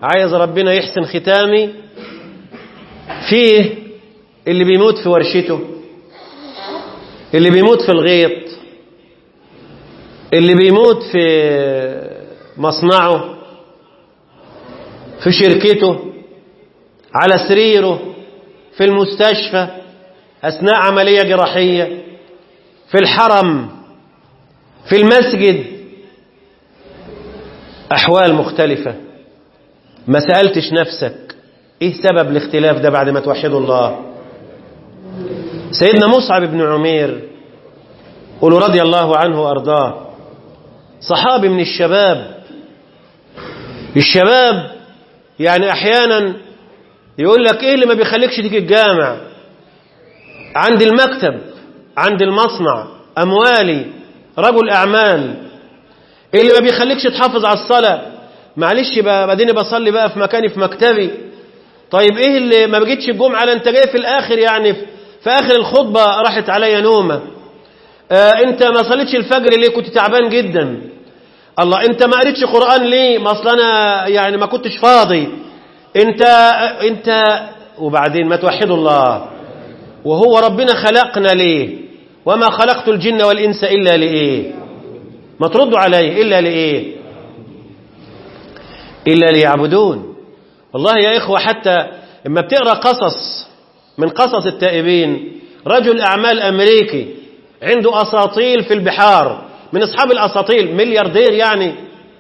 عايز ربنا يحسن ختامي فيه اللي بيموت في ورشته اللي بيموت في الغيط اللي بيموت في مصنعه في شركته على سريره في المستشفى أثناء عملية جراحية في الحرم في المسجد أحوال مختلفة ما سألتش نفسك إيه سبب الاختلاف ده بعد ما توحدوا الله سيدنا مصعب بن عمير قولوا رضي الله عنه وأرضاه صحابي من الشباب الشباب يعني أحيانا يقول لك إيه اللي ما بيخليكش تيجي الجامع عند المكتب عند المصنع أموالي رجل أعمال إيه اللي ما بيخليكش تحافظ على الصلاة معلش بقى بعدين بصلي بقى في مكاني في مكتبي طيب ايه اللي ما بجيتش الجمعة انت جاي في الاخر يعني في اخر الخطبة راحت عليا نومة آه انت ما صليتش الفجر ليه كنت تعبان جدا الله انت ما قريتش قرآن ليه ما اصل انا يعني ما كنتش فاضي انت انت وبعدين ما توحدوا الله وهو ربنا خلقنا ليه وما خلقت الجن والانس الا لايه ما تردوا عليه الا لايه الا ليعبدون والله يا إخوة حتى لما بتقرأ قصص من قصص التائبين رجل أعمال أمريكي عنده أساطيل في البحار من أصحاب الأساطيل ملياردير يعني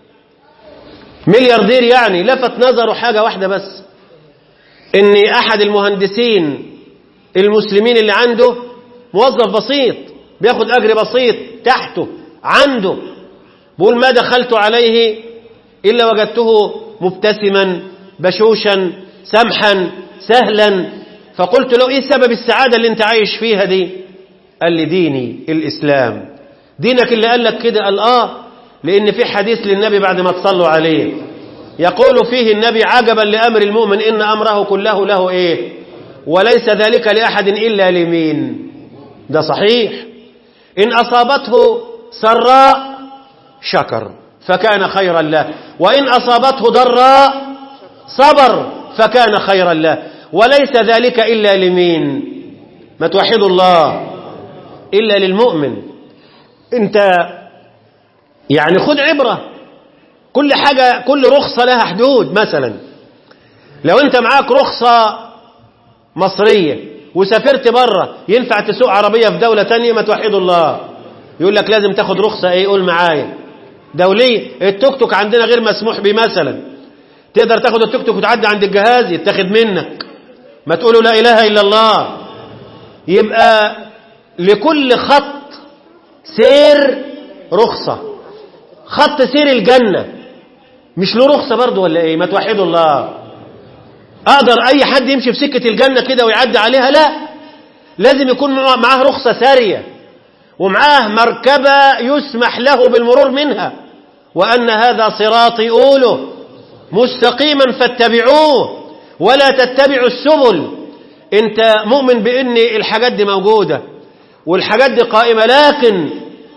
ملياردير يعني لفت نظره حاجة واحدة بس إن أحد المهندسين المسلمين اللي عنده موظف بسيط بياخد أجر بسيط تحته عنده بقول ما دخلت عليه إلا وجدته مبتسما بشوشا سمحا سهلا فقلت له ايه سبب السعادة اللي انت عايش فيها دي قال لي ديني الاسلام دينك اللي قال لك كده قال اه لان في حديث للنبي بعد ما تصلوا عليه يقول فيه النبي عجبا لامر المؤمن ان امره كله له ايه وليس ذلك لاحد الا لمين ده صحيح ان اصابته سراء شكر فكان خيرا له وان اصابته ضراء صبر فكان خيرا له وليس ذلك إلا لمين ما توحدوا الله إلا للمؤمن انت يعني خد عبرة كل حاجة كل رخصة لها حدود مثلا لو انت معاك رخصة مصرية وسافرت بره ينفع تسوق عربية في دولة تانية ما توحدوا الله يقول لك لازم تاخد رخصة ايه قول معايا دولية التوك توك عندنا غير مسموح به مثلا تقدر تاخد التوك توك وتعدي عند الجهاز يتاخد منك ما تقولوا لا إله إلا الله يبقى لكل خط سير رخصة خط سير الجنة مش له رخصة برضه ولا ايه ما توحدوا الله اقدر اي حد يمشي في سكة الجنة كده ويعدي عليها لا لازم يكون معاه رخصة سارية ومعاه مركبة يسمح له بالمرور منها وأن هذا صراطي أوله مستقيما فاتبعوه ولا تتبعوا السبل انت مؤمن بان الحاجات دي موجودة والحاجات دي قائمة لكن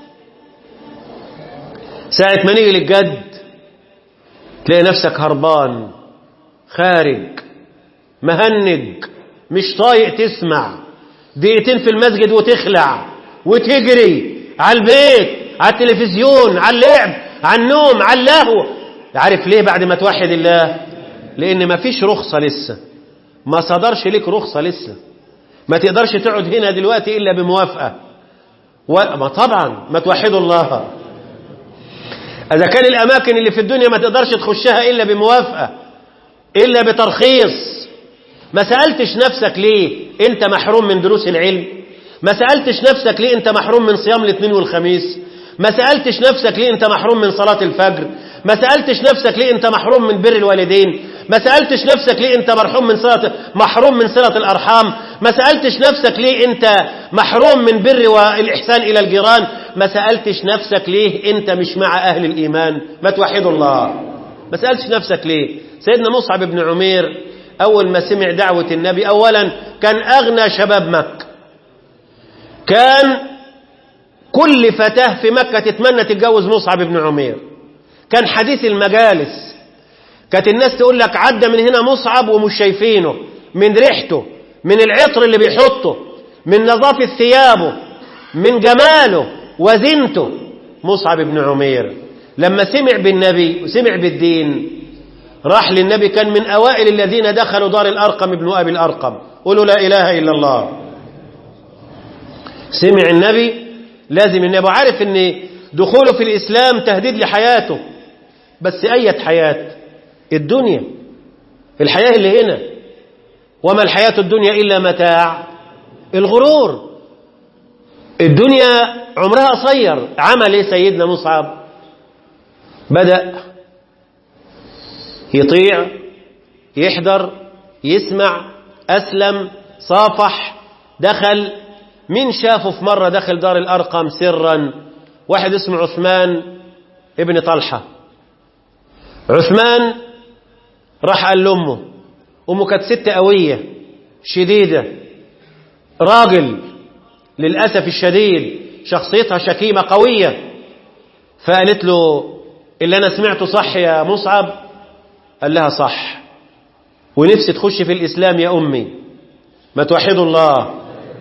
ساعة ما نيجي للجد تلاقي نفسك هربان خارج مهنج مش طايق تسمع دقيقتين في المسجد وتخلع وتجري على البيت على التلفزيون على اللعب على النوم على اللهو عارف ليه بعد ما توحد الله لان ما فيش رخصة لسه ما صدرش لك رخصة لسه ما تقدرش تقعد هنا دلوقتي الا بموافقة ما طبعا ما توحدوا الله اذا كان الاماكن اللي في الدنيا ما تقدرش تخشها الا بموافقة الا بترخيص ما سألتش نفسك ليه انت محروم من دروس العلم ما سألتش نفسك ليه انت محروم من صيام الاثنين والخميس ما سألتش نفسك ليه انت محروم من صلاة الفجر ما سألتش نفسك ليه انت محروم من بر الوالدين ما سألتش نفسك ليه انت مرحوم من صلة محروم من صلة الأرحام ما سألتش نفسك ليه انت محروم من بر والإحسان إلى الجيران ما سألتش نفسك ليه انت مش مع أهل الإيمان ما توحدوا الله ما سألتش نفسك ليه سيدنا مصعب بن عمير أول ما سمع دعوة النبي أولا كان أغنى شباب مكة كان كل فتاة في مكة تتمنى تتجوز مصعب بن عمير كان حديث المجالس كانت الناس تقول لك عدى من هنا مصعب ومش شايفينه من ريحته من العطر اللي بيحطه من نظافة ثيابه من جماله وزنته مصعب بن عمير لما سمع بالنبي وسمع بالدين راح للنبي كان من أوائل الذين دخلوا دار الأرقم ابن أبي الأرقم قولوا لا إله إلا الله سمع النبي لازم النبي عارف ان دخوله في الإسلام تهديد لحياته بس أية حياة الدنيا الحياة اللي هنا وما الحياة الدنيا إلا متاع الغرور الدنيا عمرها قصير عمل ايه سيدنا مصعب بدأ يطيع يحضر يسمع أسلم صافح دخل مين شافه في مرة دخل دار الأرقم سرا واحد اسمه عثمان ابن طلحة عثمان راح قال لأمه أمه كانت ست قوية شديدة راجل للأسف الشديد شخصيتها شكيمة قوية فقالت له اللي أنا سمعته صح يا مصعب قال لها صح ونفسي تخش في الإسلام يا أمي ما توحدوا الله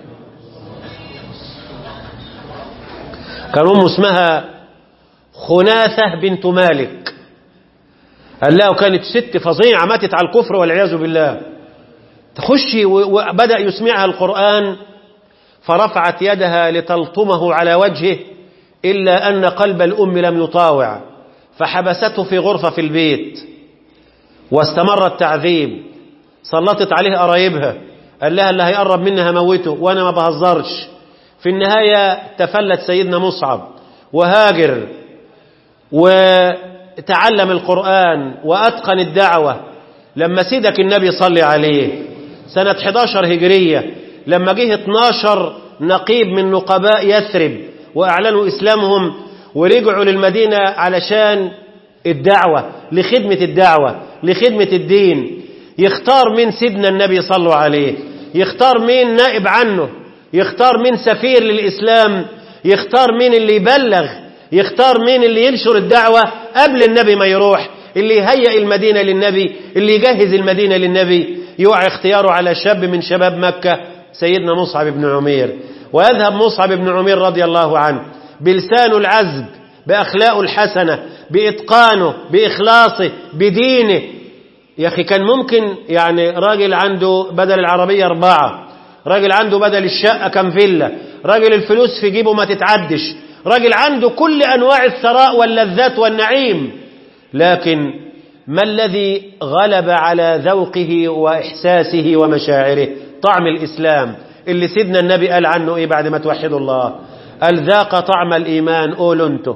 كان أمه اسمها خناثة بنت مالك قال لها وكانت ست فظيعة ماتت على الكفر والعياذ بالله تخشي وبدأ يسمعها القرآن فرفعت يدها لتلطمه على وجهه إلا أن قلب الأم لم يطاوع فحبسته في غرفة في البيت واستمر التعذيب سلطت عليه قرايبها قال لها اللي هيقرب منها موته وأنا ما بهزرش في النهاية تفلت سيدنا مصعب وهاجر وتعلم القرآن وأتقن الدعوة لما سيدك النبي صلي عليه سنة 11 هجرية لما جه 12 نقيب من نقباء يثرب وأعلنوا إسلامهم ورجعوا للمدينة علشان الدعوة لخدمة الدعوة لخدمة الدين يختار من سيدنا النبي صلوا عليه يختار مين نائب عنه يختار مين سفير للإسلام يختار مين اللي يبلغ يختار مين اللي ينشر الدعوة قبل النبي ما يروح اللي يهيئ المدينة للنبي اللي يجهز المدينة للنبي يوعى اختياره على شاب من شباب مكة سيدنا مصعب بن عمير ويذهب مصعب بن عمير رضي الله عنه بلسانه العذب بأخلاقه الحسنة بإتقانه بإخلاصه بدينه يا أخي كان ممكن يعني راجل عنده بدل العربية أربعة راجل عنده بدل الشقة كم فيلا راجل الفلوس في جيبه ما تتعدش راجل عنده كل أنواع الثراء واللذات والنعيم لكن ما الذي غلب على ذوقه وإحساسه ومشاعره طعم الإسلام اللي سيدنا النبي قال عنه إيه بعد ما توحدوا الله قال ذاق طعم الإيمان قولوا انتوا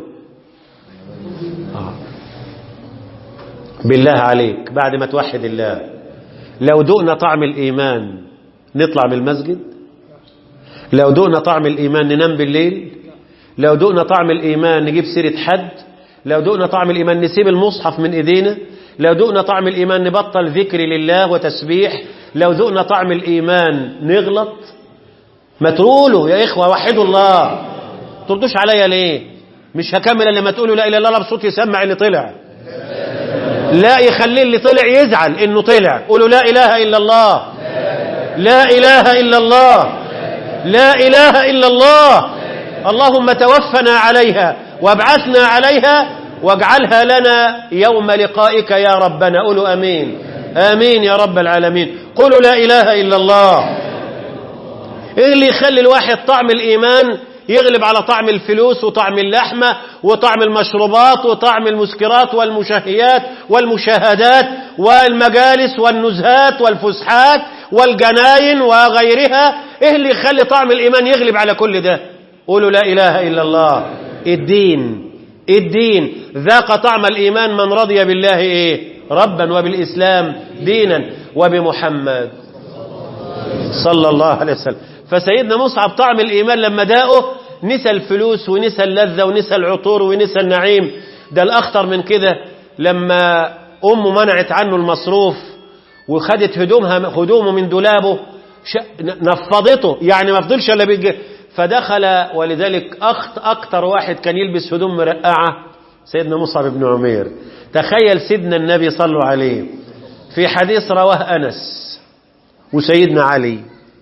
بالله عليك بعد ما توحد الله لو دقنا طعم الإيمان نطلع من المسجد لو دقنا طعم الإيمان ننام بالليل لو دقنا طعم الإيمان نجيب سيرة حد لو دقنا طعم الإيمان نسيب المصحف من إيدينا لو دقنا طعم الإيمان نبطل ذكر لله وتسبيح لو ذقنا طعم الإيمان نغلط ما تقولوا يا إخوة وحدوا الله تردوش عليا ليه مش هكمل إلا لما تقولوا لا إله إلا الله بصوت يسمع اللي طلع لا يخلي اللي طلع يزعل إنه طلع قولوا لا إله إلا الله لا إله إلا الله لا إله إلا الله اللهم توفنا عليها وابعثنا عليها واجعلها لنا يوم لقائك يا ربنا قولوا أمين آمين يا رب العالمين قولوا لا إله إلا الله إيه اللي يخلي الواحد طعم الإيمان يغلب على طعم الفلوس وطعم اللحمة وطعم المشروبات وطعم المسكرات والمشهيات والمشاهدات والمجالس والنزهات والفسحات والجناين وغيرها إيه اللي يخلي طعم الإيمان يغلب على كل ده قولوا لا إله إلا الله الدين الدين ذاق طعم الإيمان من رضي بالله إيه ربا وبالإسلام دينا وبمحمد صلى الله عليه وسلم فسيدنا مصعب طعم الإيمان لما داقه نسى الفلوس ونسى اللذة ونسى العطور ونسى النعيم ده الأخطر من كده لما أمه منعت عنه المصروف وخدت هدومها هدومه من دولابه نفضته يعني ما فضلش الا بيجي فدخل ولذلك أخت أكتر واحد كان يلبس هدوم مرقعة سيدنا مصعب بن عمير تخيل سيدنا النبي صلوا عليه في حديث رواه أنس وسيدنا علي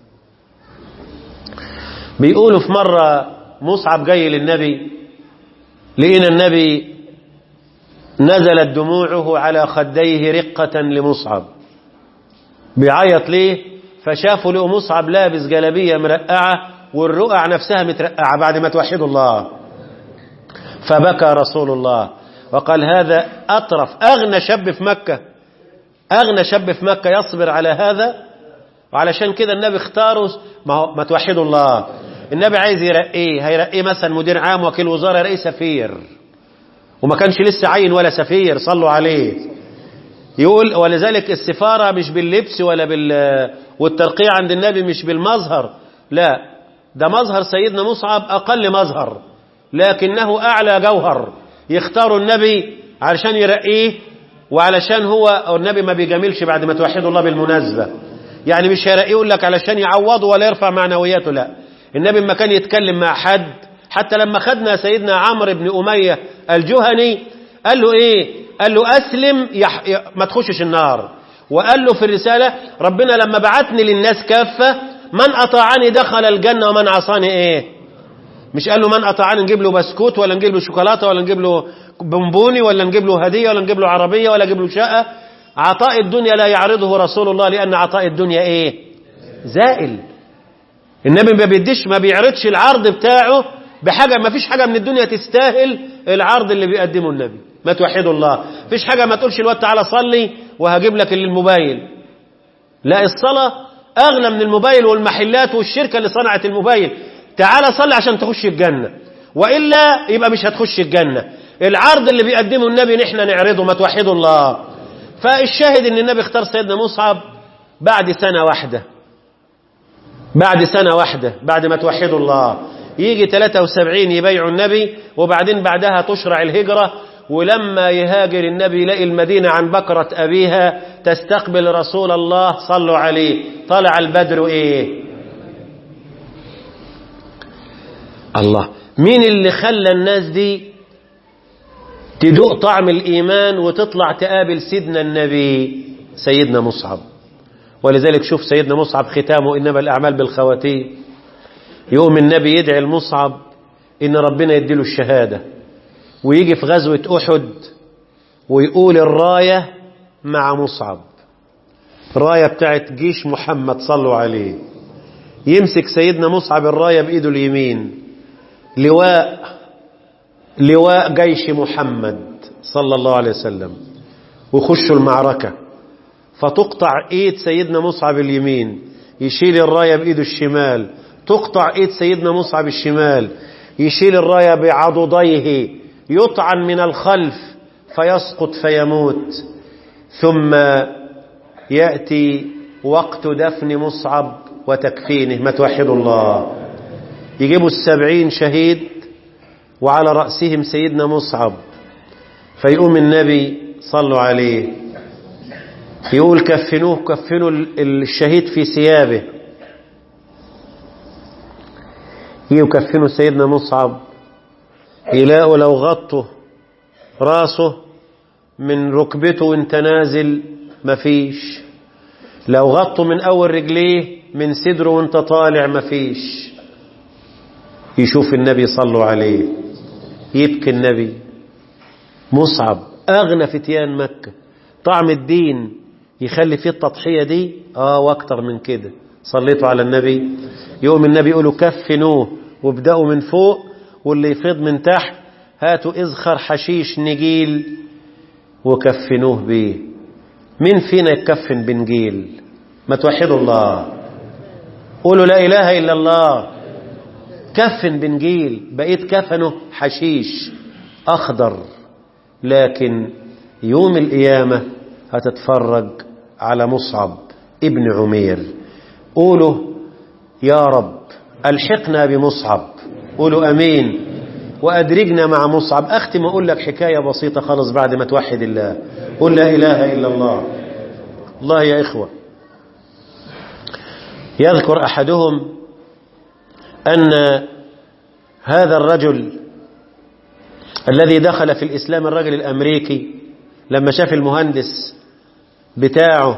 بيقولوا في مرة مصعب جاي للنبي لقينا النبي نزلت دموعه على خديه رقة لمصعب بيعيط ليه فشافوا لقوا مصعب لابس جلبية مرقعة والرقع نفسها مترقعة بعد ما توحدوا الله فبكى رسول الله وقال هذا أطرف أغنى شاب في مكة أغنى شاب في مكة يصبر على هذا وعلشان كده النبي اختاره ما, هو ما توحدوا الله النبي عايز يرقيه هيرقيه مثلا مدير عام وكيل وزارة يرقيه سفير وما كانش لسه عين ولا سفير صلوا عليه يقول ولذلك السفارة مش باللبس ولا بال والترقية عند النبي مش بالمظهر لا ده مظهر سيدنا مصعب أقل مظهر لكنه أعلى جوهر يختار النبي علشان يرقيه وعلشان هو النبي ما بيجاملش بعد ما توحدوا الله بالمناسبة يعني مش هيرقيه يقول لك علشان يعوضه ولا يرفع معنوياته لا النبي ما كان يتكلم مع حد حتى لما خدنا سيدنا عمرو بن أمية الجهني قال له ايه قال له أسلم يح... ما تخشش النار وقال له في الرسالة ربنا لما بعتني للناس كافة من أطاعني دخل الجنة ومن عصاني ايه مش قال له من أطاعني نجيب له بسكوت ولا نجيب له شوكولاتة ولا نجيب له بونبوني ولا نجيب له هدية ولا نجيب له عربية ولا نجيب له شقة عطاء الدنيا لا يعرضه رسول الله لأن عطاء الدنيا ايه زائل النبي ما بيديش ما بيعرضش العرض بتاعه بحاجة ما فيش حاجة من الدنيا تستاهل العرض اللي بيقدمه النبي ما توحدوا الله فيش حاجة ما تقولش الوقت تعالى صلي وهجيب لك الموبايل لا الصلاة أغلى من الموبايل والمحلات والشركة اللي صنعت الموبايل تعالى صلي عشان تخش الجنة وإلا يبقى مش هتخش الجنة العرض اللي بيقدمه النبي نحن نعرضه ما توحدوا الله فالشاهد ان النبي اختار سيدنا مصعب بعد سنة واحدة بعد سنة واحدة بعد ما توحدوا الله يجي 73 يبيعوا النبي وبعدين بعدها تشرع الهجرة ولما يهاجر النبي يلاقي المدينة عن بكرة أبيها تستقبل رسول الله صلوا عليه طلع البدر إيه الله مين اللي خلى الناس دي تدوق طعم الإيمان وتطلع تقابل سيدنا النبي سيدنا مصعب ولذلك شوف سيدنا مصعب ختامه إنما الأعمال بالخواتيم يوم النبي يدعي المصعب إن ربنا يديله الشهادة ويجي في غزوة أحد ويقول الراية مع مصعب الراية بتاعت جيش محمد صلوا عليه يمسك سيدنا مصعب الراية بإيده اليمين لواء لواء جيش محمد صلى الله عليه وسلم وخشوا المعركة فتقطع ايد سيدنا مصعب اليمين يشيل الراية بإيده الشمال تقطع ايد سيدنا مصعب الشمال يشيل الراية بعضديه يطعن من الخلف فيسقط فيموت ثم يأتي وقت دفن مصعب وتكفينه ما توحدوا الله يجيبوا السبعين شهيد وعلى رأسهم سيدنا مصعب فيقوم النبي صلوا عليه يقول كفنوه كفنوا الشهيد في ثيابه يكفنوا سيدنا مصعب يلاقوا لو غطوا راسه من ركبته وانت نازل مفيش لو غطوا من اول رجليه من صدره وانت طالع مفيش يشوف النبي صلوا عليه يبكي النبي مصعب اغنى فتيان مكة طعم الدين يخلي فيه التضحية دي اه واكتر من كده صليتوا على النبي يوم النبي يقولوا كفنوه وابدأوا من فوق واللي يفيض من تحت هاتوا إزخر حشيش نجيل وكفنوه بيه مين فينا يكفن بنجيل ما توحدوا الله قولوا لا إله إلا الله كفن بنجيل بقيت كفنه حشيش أخضر لكن يوم القيامة هتتفرج على مصعب ابن عمير قولوا يا رب ألحقنا بمصعب قولوا أمين وأدرجنا مع مصعب أختم أقول لك حكاية بسيطة خالص بعد ما توحد الله قل لا إله إلا الله الله يا إخوة يذكر أحدهم أن هذا الرجل الذي دخل في الإسلام الرجل الأمريكي لما شاف المهندس بتاعه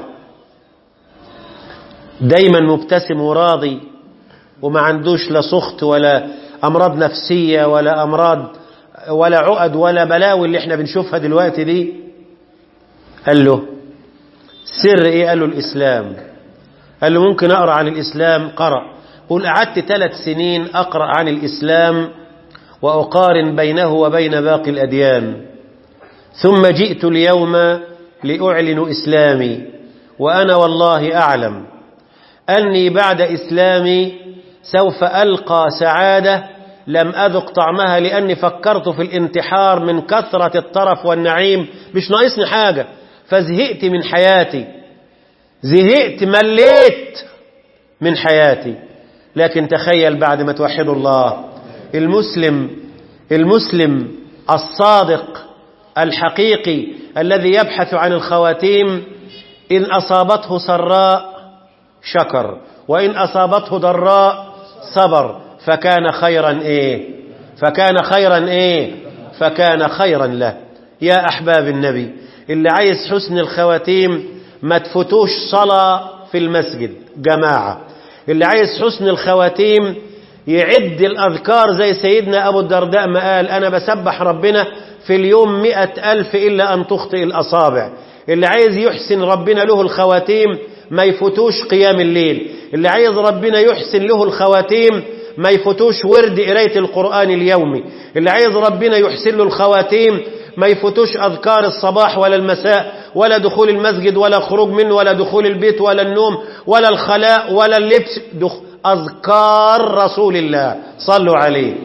دايما مبتسم وراضي وما عندوش لا سخط ولا أمراض نفسية ولا أمراض ولا عقد ولا بلاوي اللي احنا بنشوفها دلوقتي دي قال له سر ايه قال له الإسلام قال له ممكن أقرأ عن الإسلام قرأ قل قعدت ثلاث سنين أقرأ عن الإسلام وأقارن بينه وبين باقي الأديان ثم جئت اليوم لأعلن إسلامي وأنا والله أعلم أني بعد إسلامي سوف ألقى سعادة لم أذق طعمها لأني فكرت في الانتحار من كثرة الطرف والنعيم مش ناقصني حاجة فزهقت من حياتي زهقت مليت من حياتي لكن تخيل بعد ما توحد الله المسلم المسلم الصادق الحقيقي الذي يبحث عن الخواتيم إن أصابته سراء شكر وإن أصابته ضراء صبر فكان خيرا إيه فكان خيرا إيه فكان خيرا له يا أحباب النبي اللي عايز حسن الخواتيم ما تفوتوش صلاة في المسجد جماعة اللي عايز حسن الخواتيم يعد الأذكار زي سيدنا أبو الدرداء ما قال أنا بسبح ربنا في اليوم مئة ألف إلا أن تخطئ الأصابع اللي عايز يحسن ربنا له الخواتيم ما يفوتوش قيام الليل اللي عايز ربنا يحسن له الخواتيم ما يفوتوش ورد قراية القرآن اليومي اللي عايز ربنا يحسن له الخواتيم ما يفوتوش أذكار الصباح ولا المساء ولا دخول المسجد ولا خروج منه ولا دخول البيت ولا النوم ولا الخلاء ولا اللبس دخ... أذكار رسول الله صلوا عليه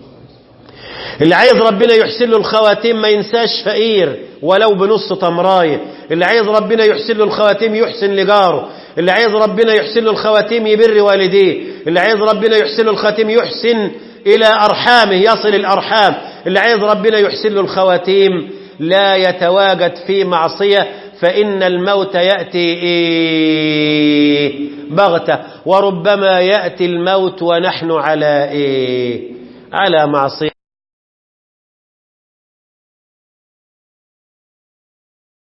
اللي عايز ربنا يحسن له الخواتيم ما ينساش فقير ولو بنص تمراية اللي عايز ربنا يحسن له الخواتيم يحسن لجاره اللي عايز ربنا يحسن له الخواتيم يبر والديه اللي عايز ربنا يحسن له الخواتيم يحسن إلى أرحامه يصل الأرحام اللي عايز ربنا يحسن له الخواتيم لا يتواجد في معصية فإن الموت يأتي إيه بغتة وربما يأتي الموت ونحن على إيه على معصية